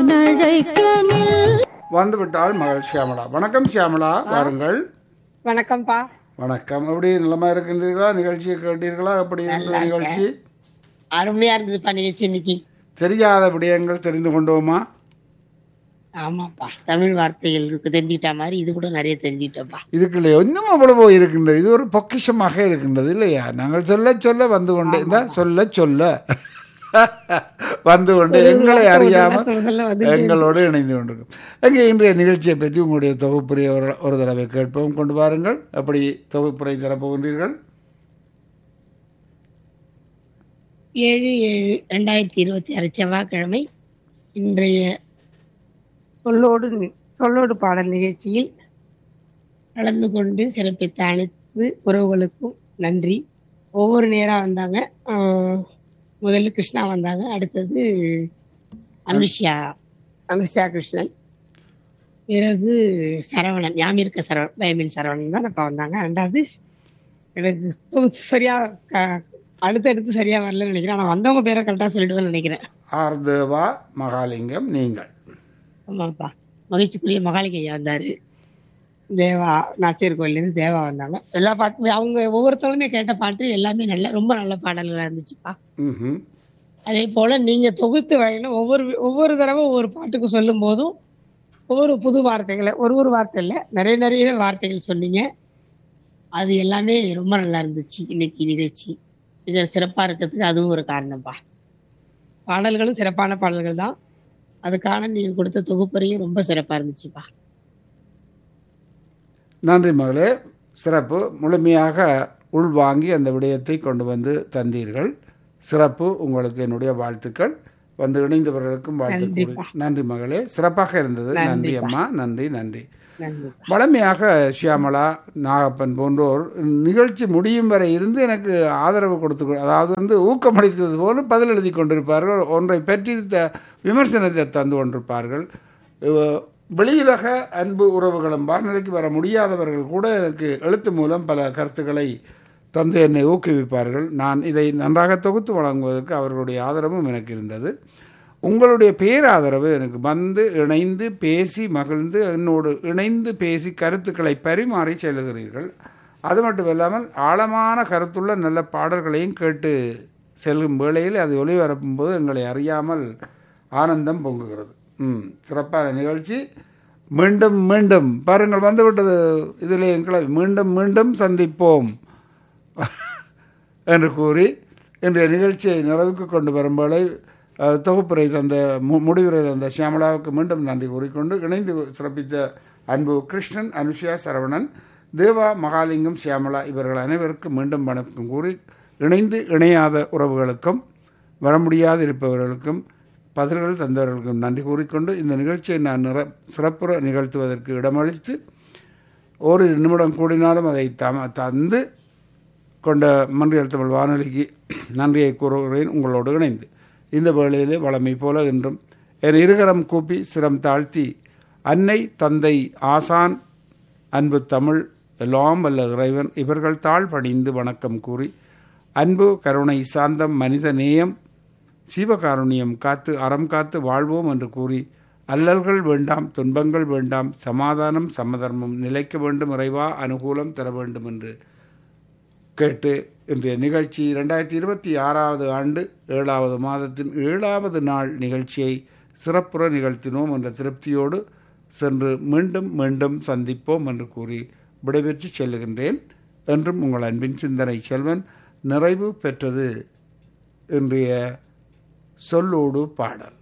நான் அழைக்க நில் வந்துவிட்டாள் மகள் சியாமளா வணக்கம் சியாமளா வாருங்கள் வணக்கம்ப்பா வணக்கம் எப்படி நிலமா இருக்கின்றீர்களா நிகழ்ச்சியை கேட்டீர்களா எப்படி இருந்தது நிகழ்ச்சி அருமையா இருந்ததுப்பா நிகழ்ச்சி இன்னைக்கு தெரியாத விடயங்கள் தெரிந்து கொண்டோமா ஆமாப்பா தமிழ் வார்த்தைகளுக்கு தெரிஞ்சுக்கிட்ட மாதிரி இது கூட நிறைய தெரிஞ்சுக்கிட்டோம்ப்பா இதுக்குள்ள இன்னும் அவ்வளவோ இருக்கின்றது இது ஒரு பொக்கிஷமாக இருக்கின்றது இல்லையா நாங்கள் சொல்ல சொல்ல வந்து கொண்டு இந்த சொல்ல சொல்ல வந்து கொண்டு எங்களை அறியாமல் சொல்ல சொல்ல வந்து எங்களோடு இணைந்து கொண்டிருக்கும் எங்கே இன்றைய நிகழ்ச்சியை பற்றி உங்களுடைய தொகுப்புரையை ஒரு ஒரு தடவை கேட்போம் கொண்டு வாருங்கள் அப்படி தொகுப்புரை தரப்போகின்றீர்கள் ஏழு ஏழு ரெண்டாயிரத்தி இருபத்தி ஆறு செவ்வாய்க்கிழமை இன்றைய சொல்லோடு நி- சொல்லோடு பாடல் நிகழ்ச்சியில் கலந்து கொண்டு சிறப்பித்த அனைத்து உறவுகளுக்கும் நன்றி ஒவ்வொரு நேரம் வந்தாங்க ஆஹ் முதல்ல கிருஷ்ணா வந்தாங்க அடுத்தது அனுஷ்யா அனுஷ்யா கிருஷ்ணன் பிறகு சரவணன் யாமிருக்க சரவணன் பயமின் சரவணன் தான் அப்போ வந்தாங்க ரெண்டாவது எனக்கு தொகுத்து சரியா க- அடுத்தடுத்து சரியா வரலன்னு நினைக்கிறேன் ஆனால் வந்தவங்க பேரை கரெக்டாக சொல்லிடுவேன்னு நினைக்கிறேன் ஆர்தேவா மகாலிங்கம் நீங்கள் ஆமாப்பா மகிழ்ச்சிக்குரிய மகாலிங்க ஐயா வந்தாரு தேவா நாச்சியர் கோயிலேருந்து தேவா வந்தாங்க எல்லா பாட்டுமே அவங்க ஒவ்வொருத்தவங்களுமே கேட்ட பாட்டு எல்லாமே நல்ல ரொம்ப நல்ல பாடல்களா இருந்துச்சுப்பா ம்ஹும். அதே போல நீங்க தொகுத்து வழங்கின ஒவ்வொரு ஒவ்வொரு தடவை ஒவ்வொரு பாட்டுக்கு சொல்லும் போதும் ஒவ்வொரு புது வார்த்தைகளை ஒரு ஒரு வார்த்தை இல்லை நிறைய நிறைய வார்த்தைகள் சொன்னீங்க அது எல்லாமே ரொம்ப நல்லா இருந்துச்சு இன்னைக்கு நிகழ்ச்சி இது சிறப்பா இருக்கிறதுக்கு அதுவும் ஒரு காரணம்ப்பா பாடல்களும் சிறப்பான பாடல்கள் தான் அதுக்கான நீங்க கொடுத்த தொகுப்பறையும் ரொம்ப சிறப்பா இருந்துச்சுப்பா நன்றி மகளே சிறப்பு முழுமையாக உள்வாங்கி அந்த விடயத்தை கொண்டு வந்து தந்தீர்கள் சிறப்பு உங்களுக்கு என்னுடைய வாழ்த்துக்கள் வந்து இணைந்தவர்களுக்கும் வாழ்த்து கூறி நன்றிப்பா. நன்றி மகளே சிறப்பாக இருந்தது நன்றி அம்மா நன்றி நன்றி நன்றி வளமையாக ஷியாமளா நாகப்பன் போன்றோர் நிகழ்ச்சி முடியும் வரை இருந்து எனக்கு ஆதரவு கொடுத்து கொ- அதாவது வந்து ஊக்கமளித்தது போல பதில் எழுதி கொண்டிருப்பார்கள் ஒன்றை பற்றி த விமர்சனத்தை தந்து கொண்டிருப்பார்கள் இவ- வெளியுலக அன்பு உறவுகளும் வானொலிக்கு வர முடியாதவர்கள் கூட எனக்கு எழுத்து மூலம் பல கருத்துக்களை தந்து என்னை ஊக்குவிப்பார்கள் நான் இதை நன்றாக தொகுத்து வழங்குவதற்கு அவர்களுடைய ஆதரவும் எனக்கு இருந்தது உங்களுடைய பேராதரவு எனக்கு வந்து இணைந்து பேசி மகிழ்ந்து என்னோடு இணைந்து பேசி கருத்துக்களை பரிமாறி செல்லுகிறீர்கள் அது மட்டும் இல்லாமல் ஆழமான கருத்துள்ள நல்ல பாடல்களையும் கேட்டு செல்லும் வேளையில் அது ஒளிபரப்பும் போது எங்களை அறியாமல் ஆனந்தம் பொங்குகிறது ம் சிறப்பான நிகழ்ச்சி மீண்டும் மீண்டும் பாருங்கள் வந்துவிட்டது இதில் எங்களை மீண்டும் மீண்டும் சந்திப்போம் என்று கூறி இன்றைய நிகழ்ச்சியை நிறைவுக்கு கொண்டு வரும்போது அஹ், தொகுப்புரை தந்த மு- முடிவுரை தந்த சியாமலாவுக்கு மீண்டும் நன்றி கூறிக்கொண்டு இணைந்து சிறப்பித்த அன்பு கிருஷ்ணன் அனுஷியா சரவணன் தேவா மகாலிங்கம் சியாமலா இவர்கள் அனைவருக்கும் மீண்டும் வணக்கம் கூறி இணைந்து இணையாத உறவுகளுக்கும் வர முடியாது இருப்பவர்களுக்கும் பதில்கள் தந்தவர்களுக்கும் நன்றி கூறிக்கொண்டு இந்த நிகழ்ச்சியை நான் நிற சிறப்புற நிகழ்த்துவதற்கு இடமளித்து ஒரு நிமிடம் கூடினாலும் அதை தம தந்து கொண்ட மன்றியல் தமிழ் வானொலிக்கு நன்றியை கூறுகிறேன் உங்களோடு இணைந்து இந்த வேளையிலே வளமை போல என்றும் என் இருகரம் கூப்பி சிரம் தாழ்த்தி அன்னை தந்தை ஆசான் அன்பு தமிழ் எல்லாம் வல்ல இறைவன் இவர்கள் தாழ் பணிந்து வணக்கம் கூறி அன்பு கருணை சாந்தம் மனித நேயம் சீவகாருண்யம் காத்து அறம் காத்து வாழ்வோம் என்று கூறி அல்லல்கள் வேண்டாம் துன்பங்கள் வேண்டாம் சமாதானம் சமதர்மம் நிலைக்க வேண்டும் இறைவா அனுகூலம் தர வேண்டும் என்று கேட்டு இன்றைய நிகழ்ச்சி ரெண்டாயிரத்தி இருபத்தி ஆறாவது ஆண்டு ஏழாவது மாதத்தின் ஏழாவது நாள் நிகழ்ச்சியை சிறப்புற நிகழ்த்தினோம் என்ற திருப்தியோடு சென்று மீண்டும் மீண்டும் சந்திப்போம் என்று கூறி விடைபெற்று செல்லுகின்றேன் என்றும் உங்கள் அன்பின் சிந்தனை செல்வன் நிறைவு பெற்றது இன்றைய சொல்லோடு பாடல்